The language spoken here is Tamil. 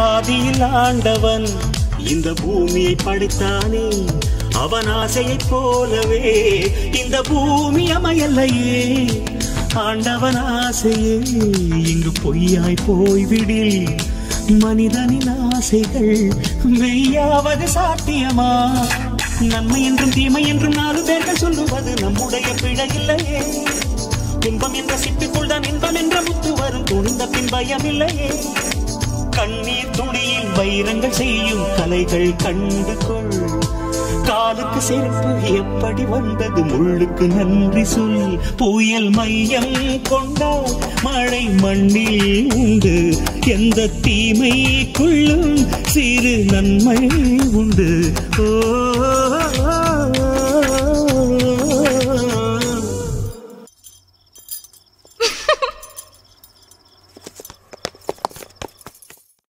ஆதியில் ஆண்டவன் இந்த பூமியை படைத்தானே அவன் ஆசையைப் போலவே இந்த பூமி அமையலையே ஆண்டவன் ஆசையே இங்கு பொய்யாய் போய்விடில் மனிதனின் ஆசைகள் மெய்யாவது சாத்தியமா நன்மை என்றும் தீமை என்றும் நாலு பேர்கள் சொல்லுவது நம்முடைய பிழை இல்லையே துன்பம் என்ற சிப்பிக்குள் தான் இன்பம் என்ற முத்து வரும் துணிந்த பின் பயம் இல்லையே கண்ணீர் துணியில் வைரங்கள் செய்யும் கலைகள் கண்டு கொள் காலுக்கு செருப்பு எப்படி வந்தது முள்ளுக்கு நன்றி சொல் புயல் மையம் கொண்டால் மழை மண்ணில் உண்டு எந்த தீமைக்குள்ளும் சிறு நன்மை உண்டு ஓ